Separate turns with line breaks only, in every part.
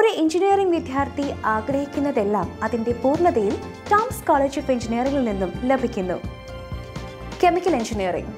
ഒരു എഞ്ചിനീയറിംഗ് വിദ്യാർത്ഥി ആഗ്രഹിക്കുന്നതെല്ലാം അതിന്റെ പൂർണ്ണതയിൽ ടോംസ് കോളേജ് ഓഫ് എഞ്ചിനീയറിംഗിൽ നിന്നും ലഭിക്കുന്നു chemical engineering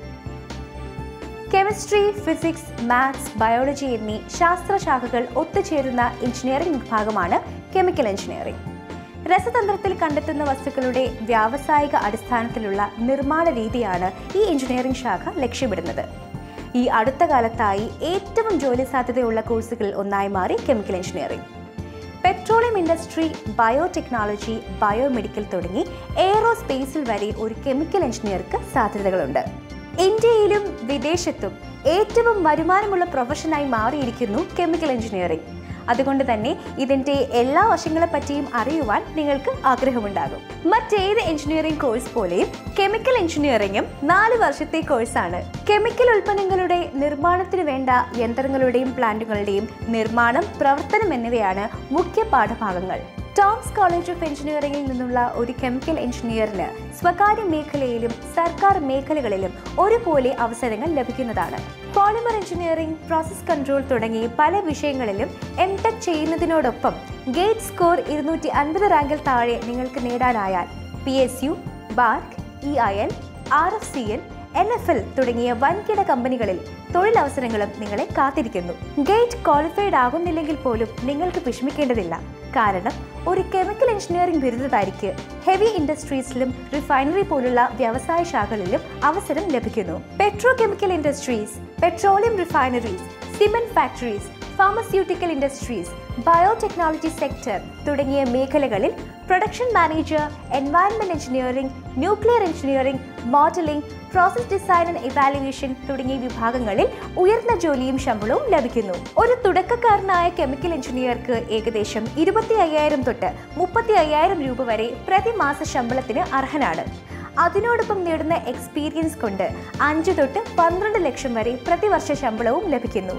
chemistry physics maths biology എന്നീ ശാസ്ത്രശാഖകൾ ഒത്തുചേരുന്ന എഞ്ചിനീയറിംഗ് വിഭാഗമാണ് കെമിക്കൽ എഞ്ചിനീയറിംഗ് രസതന്ത്രത്തിൽ കണ്ടെത്തുന്ന വസ്തുക്കളുടെ വ്യാവസായിക അടിസ്ഥാനത്തിലുള്ള നിർമ്മാണ രീതിയാണ് ഈ എഞ്ചിനീയറിംഗ് ശാഖ ലക്ഷ്യമിടുന്നത് ഈ അടുത്ത കാലത്തായി ഏറ്റവും ജോലി സാധ്യതയുള്ള കോഴ്സുകളിൽ ഒന്നായി മാറി chemical engineering petroleum industry biotechnology biomedical തുടങ്ങി എയറോസ്പേസിൽ വരെ ഒരു കെമിക്കൽ എഞ്ചിനീയർക്ക് സാധ്യതകളുണ്ട് ഇന്ത്യയിലും വിദേശത്തും ഏറ്റവും വരുമാനമുള്ള പ്രൊഫഷനായി മാറിയിരിക്കുന്നു കെമിക്കൽ എഞ്ചിനീയറിംഗ് അതുകൊണ്ട് തന്നെ ഇതിന്റെ എല്ലാ വശങ്ങളെ പറ്റിയും അറിയുവാൻ നിങ്ങൾക്ക് ആഗ്രഹമുണ്ടാകും മറ്റേത് എഞ്ചിനീയറിംഗ് കോഴ്സ് പോലെയും കെമിക്കൽ എഞ്ചിനീയറിംഗും നാല് വർഷത്തെ കോഴ്സാണ് കെമിക്കൽ ഉൽപ്പന്നങ്ങളുടെ നിർമ്മാണത്തിന് വേണ്ട യന്ത്രങ്ങളുടെയും പ്ലാന്റുകളുടെയും നിർമ്മാണം പ്രവർത്തനം എന്നിവയാണ് മുഖ്യ പാഠഭാഗങ്ങൾ ടോംസ് കോളേജ് ഓഫ് എഞ്ചിനീയറിംഗിൽ നിന്നുള്ള ഒരു കെമിക്കൽ എഞ്ചിനീയറിന് സ്വകാര്യ മേഖലയിലും സർക്കാർ മേഖലകളിലും ഒരുപോലെ അവസരങ്ങൾ ലഭിക്കുന്നതാണ് പോളിമർ എഞ്ചിനീയറിംഗ് പ്രോസസ് കൺട്രോൾ തുടങ്ങി പല വിഷയങ്ങളിലും എം ടെക് ചെയ്യുന്നതിനോടൊപ്പം ഗേറ്റ് സ്കോർ ഇരുന്നൂറ്റി അൻപത് റാങ്കിൽ താഴെ നിങ്ങൾക്ക് നേടാനായാൽ P S U BARC E I L R F C L N F L തുടങ്ങിയ വൻകിട കമ്പനികളിൽ തൊഴിലവസരങ്ങളും നിങ്ങളെ കാത്തിരിക്കുന്നു ഗേറ്റ് ക്വാളിഫൈഡ് ആകുന്നില്ലെങ്കിൽ പോലും നിങ്ങൾക്ക് വിഷമിക്കേണ്ടതില്ല കാരണം ഒരു കെമിക്കൽ എഞ്ചിനീയറിംഗ് ബിരുദധാരിക്ക് ഹെവി ഇൻഡസ്ട്രീസിലും റിഫൈനറി പോലുള്ള വ്യവസായ ശാഖകളിലും അവസരം ലഭിക്കുന്നു petrochemical industries petroleum refineries cement factories pharmaceutical industries biotechnology sector തുടങ്ങിയ മേഖലകളിൽ production manager environment engineering nuclear engineering modelling process design and evaluation തുടങ്ങിയ വിഭാഗങ്ങളിൽ ഉയർന്ന ജോലിയും ശമ്പളവും ലഭിക്കുന്നു ഒരു തുടക്കക്കാരനായ കെമിക്കൽ എഞ്ചിനീയർക്ക് ഏകദേശം ഇരുപത്തി അയ്യായിരം തൊട്ട് മുപ്പത്തി അയ്യായിരം രൂപ വരെ പ്രതിമാസ ശമ്പളത്തിന് അർഹനാണ് അതിനോടൊപ്പം നേടുന്ന എക്സ്പീരിയൻസ് കൊണ്ട് അഞ്ച് തൊട്ട് പന്ത്രണ്ട് ലക്ഷം വരെ പ്രതിവർഷ ശമ്പളവും ലഭിക്കുന്നു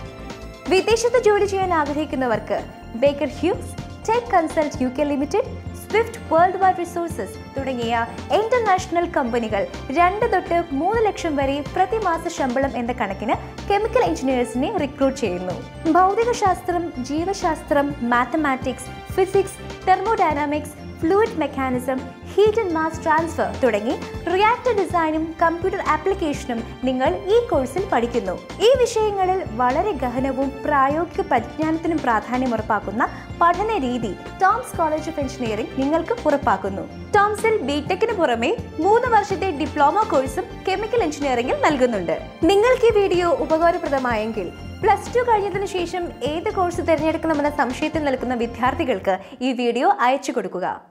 വിദേശത്ത് ജോലി ചെയ്യാൻ ആഗ്രഹിക്കുന്നവർക്ക് Baker Hughes Tech Consult U K limited Swift World Wide Resources തുടങ്ങിയ ഇന്റർനാഷണൽ കമ്പനികൾ രണ്ട് തൊട്ട് മൂന്ന് ലക്ഷം വരെ പ്രതിമാസ ശമ്പളം എന്ന കണക്കിന് കെമിക്കൽ എഞ്ചിനീയേഴ്സിനെ റിക്രൂട്ട് ചെയ്യുന്നു ഭൗതികശാസ്ത്രം ജീവശാസ്ത്രം mathematics physics thermodynamics fluid mechanism heat and mass transfer തുടങ്ങി റിയാക്ടർ ഡിസൈനും കമ്പ്യൂട്ടർ ആപ്ലിക്കേഷനും നിങ്ങൾ ഈ കോഴ്സിൽ പഠിക്കുന്നു ഈ വിഷയങ്ങളിൽ വളരെ ഗഹനവും പ്രായോഗിക പരിജ്ഞാനത്തിനും പ്രാധാന്യം ഉറപ്പാക്കുന്ന പഠന രീതി ടോംസ് കോളേജ് ഓഫ് എഞ്ചിനീയറിംഗ് നിങ്ങൾക്ക് ഉറപ്പാക്കുന്നു ടോംസിൽ ബിടെക്കിന് പുറമെ മൂന്ന് വർഷത്തെ ഡിപ്ലോമ കോഴ്സും കെമിക്കൽ എഞ്ചിനീയറിംഗിൽ നൽകുന്നുണ്ട് നിങ്ങൾക്ക് ഈ വീഡിയോ ഉപകാരപ്രദമായെങ്കിൽ പ്ലസ് ടു കഴിഞ്ഞതിന് ശേഷം ഏത് കോഴ്സ് തിരഞ്ഞെടുക്കണമെന്ന സംശയത്തിൽ നിൽക്കുന്ന വിദ്യാർത്ഥികൾക്ക് ഈ വീഡിയോ അയച്ചു കൊടുക്കുക